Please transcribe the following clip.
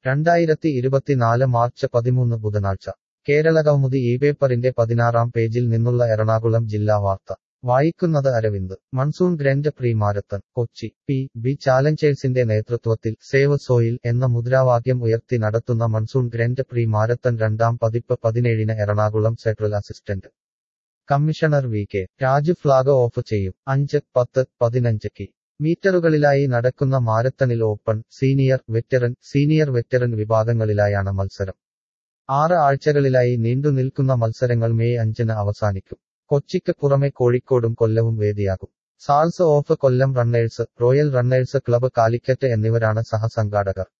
രണ്ടായിരത്തി ഇരുപത്തിനാല് മാർച്ച് പതിമൂന്ന് ബുധനാഴ്ച കേരള കൗമുദി ഈ പേപ്പറിന്റെ പതിനാറാം പേജിൽ നിന്നുള്ള എറണാകുളം ജില്ലാ വാർത്ത വായിക്കുന്നത് Aravind monsoon grand prix marathon Kochi P B ചാലഞ്ചേഴ്സിന്റെ നേതൃത്വത്തിൽ സേവ് സോയിൽ എന്ന മുദ്രാവാക്യം ഉയർത്തി നടത്തുന്ന മൺസൂൺ ഗ്രാൻഡ് പ്രീ മാരത്തൺ രണ്ടാം പതിപ്പ് പതിനേഴിന് Ernakulam central assistant commissioner V K Raju flag off ചെയ്യും അഞ്ച് പത്ത് പതിനഞ്ച് കി മീറ്ററുകളിലായി നടക്കുന്ന മാരത്തണിൽ open senior veteran senior veteran വിഭാഗങ്ങളിലായാണ് മത്സരം ആറ് ആഴ്ചകളിലായി നീണ്ടുനിൽക്കുന്ന മത്സരങ്ങൾ മെയ് അഞ്ചിന് അവസാനിക്കും കൊച്ചിക്ക് പുറമെ കോഴിക്കോടും കൊല്ലവും വേദിയാകും souls of Kollam runners royal runners club Calicut എന്നിവരാണ് സഹസംഘാടകർ